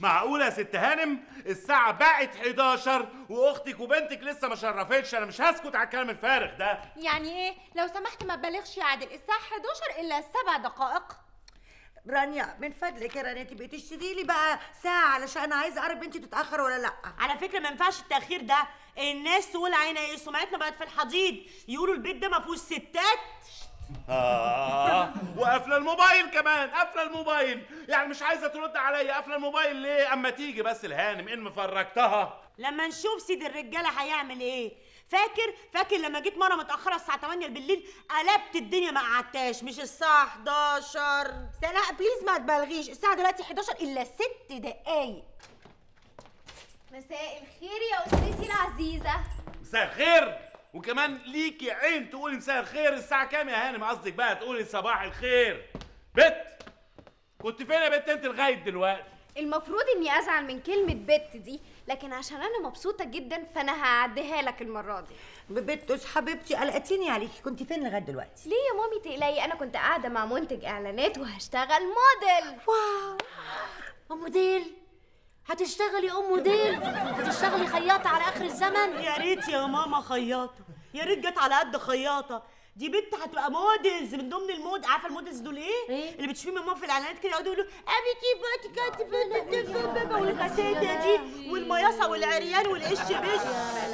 معقوله يا ست هانم الساعه بقت 11 واختك وبنتك لسه ما شرفتش انا مش هسكت على الكلام الفارغ ده يعني ايه لو سمحت ما تبالغش يا عادل الساعه 11 الا سبع دقائق رانيا من فضلك يا رانيا تبقي تشتري لي بقى ساعه علشان انا عايزه اعرف بنتي تتاخر ولا لا على فكره ما ينفعش التاخير ده الناس تقول عينا ايه سمعتنا بقت في الحضيض يقولوا البيت ده ما فيهوش ستات اه وقافله الموبايل كمان قافله الموبايل يعني مش عايزه ترد عليا قافله الموبايل ليه اما تيجي بس الهانم ان مفرجتها لما نشوف سيد الرجاله هيعمل ايه فاكر فاكر لما جيت مره متاخره الساعه 8 بالليل قلبت الدنيا ما قعدتاش مش الساعه 11 سناء بليز ما تبالغيش الساعه دلوقتي 11 الا ست دقايق مساء الخير يا أسرتي العزيزة مساء الخير وكمان ليكي عين تقولي مساء الخير الساعه كام يا هانم قصدك بقى تقولي صباح الخير بت كنت فين يا بت انت لغايه دلوقتي المفروض إني أزعل من كلمة بت دي لكن عشان أنا مبسوطة جدا فأنا هعديها لك المرة دي ببتوس حبيبتي قلقتيني عليكي كنت فين لغايه دلوقتي ليه يا مامي تقلقي أنا كنت قاعدة مع منتج إعلانات وهشتغل موديل واو ام موديل هتشتغلي ام موديل هتشتغلي خياطه على اخر الزمن يا ريت يا ماما خياطه يا ريت جت على قد خياطه دي بنت هتبقى موديلز من ضمن المود عارفه الموديلز دول ايه؟ إيه؟ اللي بتشوفيهم ماما في الاعلانات كده يقعدوا يقولوا ابيتي باتي كاتي بنت والكاسيته دي والمياصه والعريان والقش بش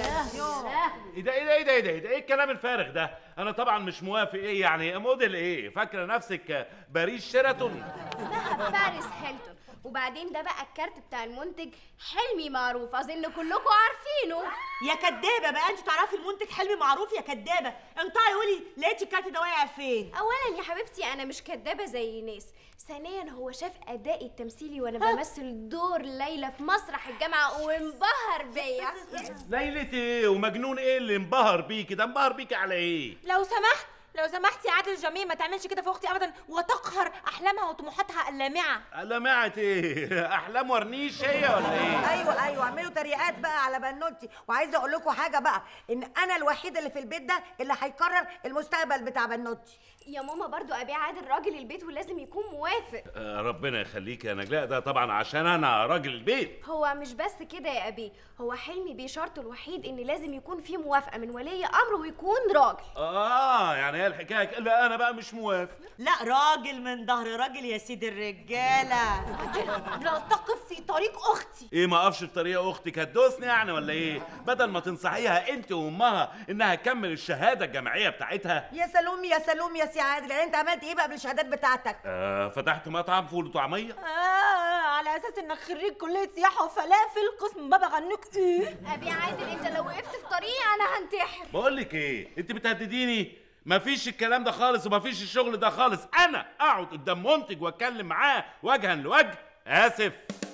ايه ده ايه ده ايه ده ايه ده ايه ده ايه الكلام الفارغ ده انا طبعا مش موافق ايه يعني موديل ايه فاكره نفسك باريس شيراتون اسمها باريس هيلتون وبعدين ده بقى الكارت بتاع المنتج حلمي معروف أظن كلكم عارفينه يا كدابه بقى انت تعرفي المنتج حلمي معروف يا كدابه انطقي قولي لقيتي الكارت ده واقع فين اولا يا حبيبتي انا مش كدابه زي ناس ثانيا هو شاف ادائي التمثيلي وانا بمثل دور ليلى في مسرح الجامعه وانبهر بيا ليلة ايه ومجنون ايه اللي انبهر بيكي ده انبهر بيكي على ايه لو سمحت لو سمحت يا عادل جميل ما تعملش كده في اختي ابدا وتقهر احلامها وطموحاتها اللامعه لمعة ايه احلام ورنيش هي ولا ايه ايوه ايوه اعملوا تريقات بقى على بنوتي وعايزه اقول لكم حاجه بقى ان انا الوحيده اللي في البيت ده اللي هيقرر المستقبل بتاع بنوتي يا ماما برضو ابيع عادل راجل البيت ولازم يكون موافق آه، ربنا يخليك يا نجلاء ده طبعا عشان انا راجل البيت هو مش بس كده يا ابي هو حلمي بيه شرطه الوحيد ان لازم يكون في موافقه من ولي امر ويكون راجل اه يعني هي الحكايه ك- لا انا بقى مش موافق لا راجل من ظهر راجل يا سيد الرجاله لا تقف في طريق اختي ايه ما اقفش في طريق اختك هتدوسني يعني ولا ايه بدل ما تنصحيها انت وامها انها تكمل الشهاده الجامعيه بتاعتها يا سلوم يا سلوم يا سي عادل يعني انت عملت ايه بقى بالشهادات بتاعتك آه فتحت مطعم فول وطعميه آه على اساس انك خريج كليه سياحه وفلافل قسم بابا غنوج ايه ابي عادل انت لو وقفت في طريقي انا هنتحر بقول لك ايه انت بتهدديني مفيش الكلام ده خالص ومفيش الشغل ده خالص انا اقعد قدام منتج واتكلم معاه وجها لوجه اسف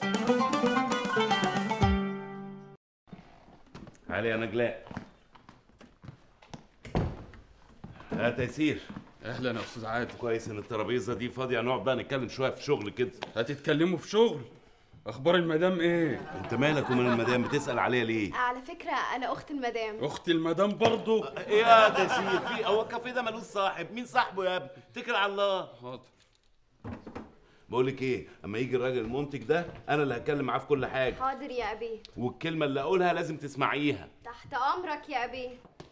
علي يا نجلاء يا تيسير اهلا يا استاذ عادل كويس ان الترابيزه دي فاضيه نقعد بقى نتكلم شويه في شغل كده هتتكلموا في شغل اخبار المدام ايه انت مالك ومن المدام بتسال عليا ليه على فكره انا اخت المدام اخت المدام برضو ايه يا تيسير في هو الكافيه ده ملوش صاحب مين صاحبه يا ابني اتكل على الله حاضر بقول لك ايه اما يجي الراجل المنتج ده انا اللي هتكلم معاه في كل حاجه حاضر يا ابي والكلمه اللي اقولها لازم تسمعيها تحت امرك يا ابي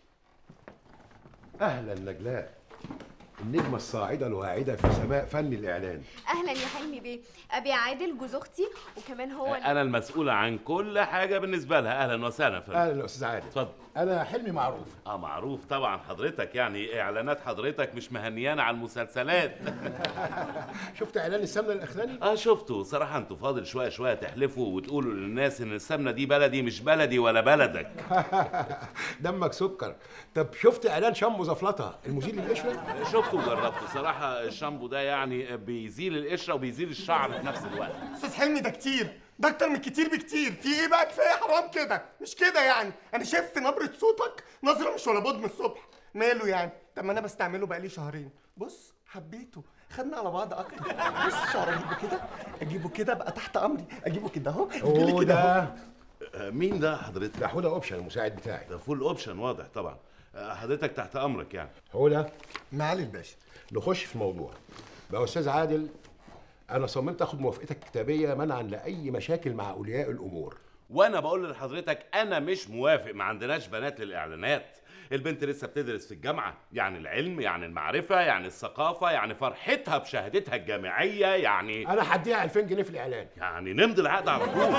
اهلا نجلاء النجمه الصاعده الواعده في سماء فن الاعلان اهلا يا حلمي بيه ابي عادل جوز اختي وكمان هو ال- انا المسؤوله عن كل حاجه بالنسبه لها اهلا وسهلا فندم اهلا يا استاذ عادل اتفضل انا حلمي معروف اه معروف طبعا حضرتك يعني اعلانات حضرتك مش مهنيانا على المسلسلات شفت اعلان السمنه الاخراني اه شفته صراحه انتوا فاضل شويه شويه تحلفوا وتقولوا للناس ان السمنه دي بلدي مش بلدي ولا بلدك دمك سكر طب شفت اعلان شامبو زفلطه المزيل للقشره شفته وجربته صراحه الشامبو ده يعني بيزيل القشره وبيزيل الشعر في نفس الوقت استاذ حلمي ده كتير ده اكتر من كتير بكتير في ايه بقى كفايه حرام كده مش كده يعني انا شايف في نبره صوتك نظره مش ولا بد من الصبح ماله يعني طب ما انا بستعمله بقالي شهرين بص حبيته خدنا على بعض اكتر بص شعر اجيبه كده اجيبه كده بقى تحت امري اجيبه كده اهو يجيلي هو كده اهو ده آه، مين ده حضرتك ده حوده اوبشن المساعد بتاعي ده فول اوبشن واضح طبعا آه، حضرتك تحت امرك يعني حوده معالي الباشا نخش في الموضوع بقى استاذ عادل انا صممت اخد موافقتك الكتابيه منعا لاي مشاكل مع اولياء الامور وانا بقول لحضرتك انا مش موافق ما عندناش بنات للاعلانات البنت لسه بتدرس في الجامعه يعني العلم يعني المعرفه يعني الثقافه يعني فرحتها بشهادتها الجامعيه يعني انا هديها 2000 جنيه في الاعلان يعني نمضي العقد على طول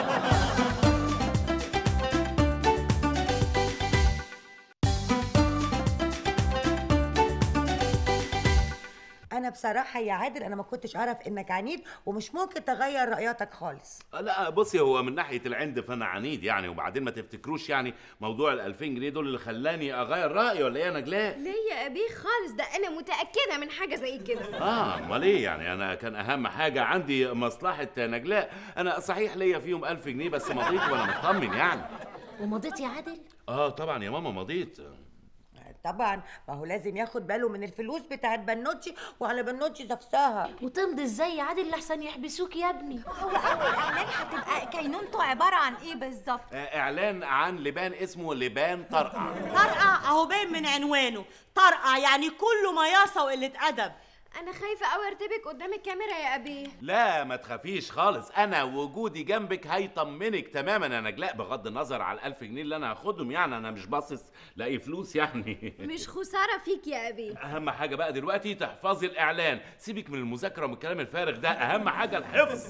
انا بصراحه يا عادل انا ما كنتش اعرف انك عنيد ومش ممكن تغير راياتك خالص لا بصي هو من ناحيه العند فانا عنيد يعني وبعدين ما تفتكروش يعني موضوع ال 2000 جنيه دول اللي خلاني اغير رايي ولا ايه يا نجلاء؟ ليه يا ابي خالص ده انا متاكده من حاجه زي كده اه امال ايه يعني انا كان اهم حاجه عندي مصلحه نجلاء انا صحيح ليا فيهم 1000 جنيه بس مضيت وانا مطمن يعني ومضيت يا عادل اه طبعا يا ماما مضيت طبعا ما هو لازم ياخد باله من الفلوس بتاعت بنوتشي وعلى بنوتشي نفسها وتمضي ازاي يا عادل لحسن يحبسوك يا ابني هو اول اعلان هتبقى كينونته عباره عن ايه بالظبط آه اعلان عن لبان اسمه لبان طرقع طرقع اهو باين من عنوانه طرقع يعني كله مياصه وقله ادب انا خايفه قوي ارتبك قدام الكاميرا يا ابي لا ما تخافيش خالص انا وجودي جنبك هيطمنك تماما يا نجلاء بغض النظر على الألف جنيه اللي انا هاخدهم يعني انا مش باصص لاقي فلوس يعني مش خساره فيك يا ابي اهم حاجه بقى دلوقتي تحفظي الاعلان سيبك من المذاكره ومن الكلام الفارغ ده اهم حاجه الحفظ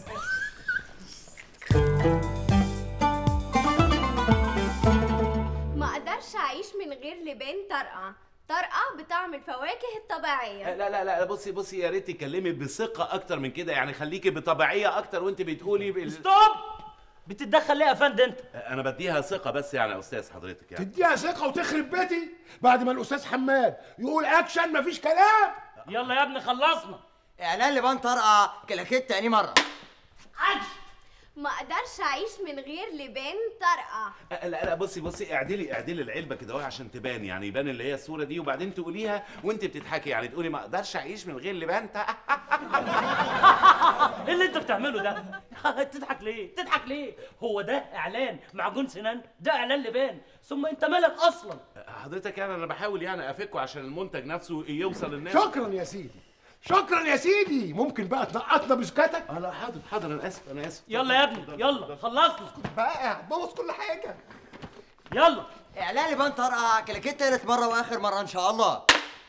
ما اقدرش اعيش من غير لبان طرقع طرقع بطعم الفواكه الطبيعيه لا لا لا بصي بصي يا ريت تتكلمي بثقه اكتر من كده يعني خليكي بطبيعيه اكتر وانت بتقولي بال... ستوب بتتدخل ليه يا فندم انت انا بديها ثقه بس يعني يا استاذ حضرتك يعني تديها ثقه وتخرب بيتي بعد ما الاستاذ حماد يقول اكشن مفيش كلام يلا يا ابني خلصنا اعلان لبان طرقع كلاكيت تاني مره ما اقدرش اعيش من غير لبان طرقع أه، لا لا بصي بصي اعدلي اعدلي العلبه كده اهو عشان تبان يعني يبان اللي هي الصوره دي وبعدين تقوليها وانت بتضحكي يعني تقولي ما اقدرش اعيش من غير لبان تا- ايه اللي انت بتعمله ده تضحك ليه تضحك ليه هو ده اعلان معجون سنان ده اعلان لبان ثم انت مالك اصلا حضرتك يعني انا بحاول يعني افكه عشان المنتج نفسه يوصل للناس شكرا يا سيدي شكرا يا سيدي ممكن بقى تنقطنا بسكاتك اه لا حاضر حاضر انا اسف انا اسف يلا يا ابني يلا خلصنا بقى بوظ كل حاجه يلا اعلان لبان طرقع كلاكيت تالت مره واخر مره ان شاء الله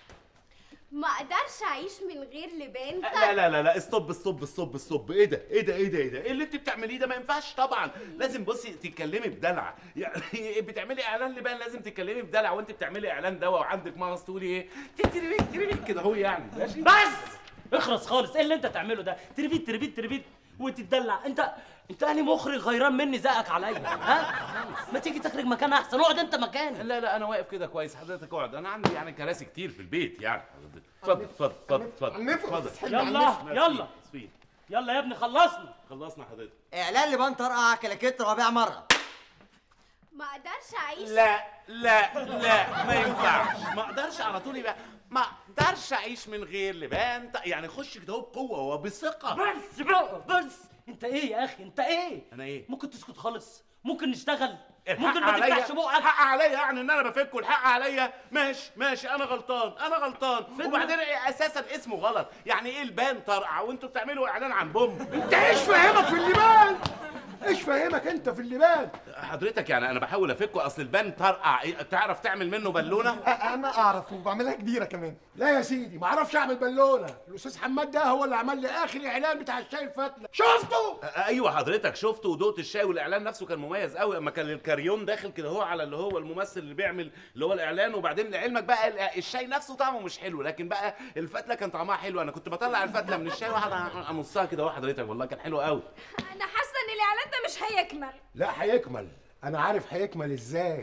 ما اقدرش اعيش من غير لبان لا طرقع لا لا لا استوب استوب استوب استوب ايه ده ايه ده ايه ده ايه ده ايه اللي انت بتعمليه ده ما ينفعش طبعا لازم بصي تتكلمي بدلع يعني بتعملي اعلان لبان لازم تتكلمي بدلع وانت بتعملي اعلان دواء وعندك مغص تقولي ايه تربيت تربيت كده هو يعني ماشي بس اخرس خالص ايه اللي انت تعمله ده تربيت تربيت تربيت وتتدلع انت انت اني مخرج غيران مني زقك عليا ها ما تيجي تخرج مكان احسن اقعد انت مكاني لا لا انا واقف كده كويس حضرتك اقعد انا عندي يعني كراسي كتير في البيت يعني اتفضل اتفضل اتفضل اتفضل عنفوا، اتفضل أستاذ يلا عنفوا. يلا اسفين. يلا يا ابني خلصنا خلصنا حضرتك اعلان لبان طرقع كلاكيت رابع مره ما اقدرش اعيش لا لا لا ما ينفعش ما اقدرش على طول يبقى ما اقدرش اعيش من غير لبان ط- يعني خش كده هو بقوه وبثقه بس بقى بس انت ايه يا اخي انت ايه انا ايه ممكن تسكت خالص ممكن نشتغل الحق ممكن ما عليا تفتحش بقك الحق عليا يعني ان انا بفك والحق عليا ماشي ماشي انا غلطان انا غلطان فين وبعدين إيه اساسا اسمه غلط يعني ايه البان طرقع وانتوا بتعملوا اعلان عن بوم انت ايش فاهمك في اللبان ايش فاهمك انت في اللبان حضرتك يعني انا بحاول افكه اصل البان طرقع إيه، تعرف تعمل منه بالونه انا اعرف وبعملها كبيره كمان لا يا سيدي ما اعرفش اعمل بالونه الاستاذ حماد ده هو اللي عمل لي اخر اعلان بتاع الشاي الفتله شفته ايوه حضرتك شفته ودقت الشاي والاعلان نفسه كان مميز قوي اما كان الكريون داخل كده هو على اللي هو الممثل اللي بيعمل اللي هو الاعلان وبعدين لعلمك بقى ال- الشاي نفسه طعمه مش حلو لكن بقى الفتله كان طعمها حلو انا كنت بطلع الفتله من الشاي واحد امصها كده اهو حضرتك والله كان حلو قوي انا حاسه ان الاعلان ده مش هيكمل لا هيكمل انا عارف هيكمل ازاي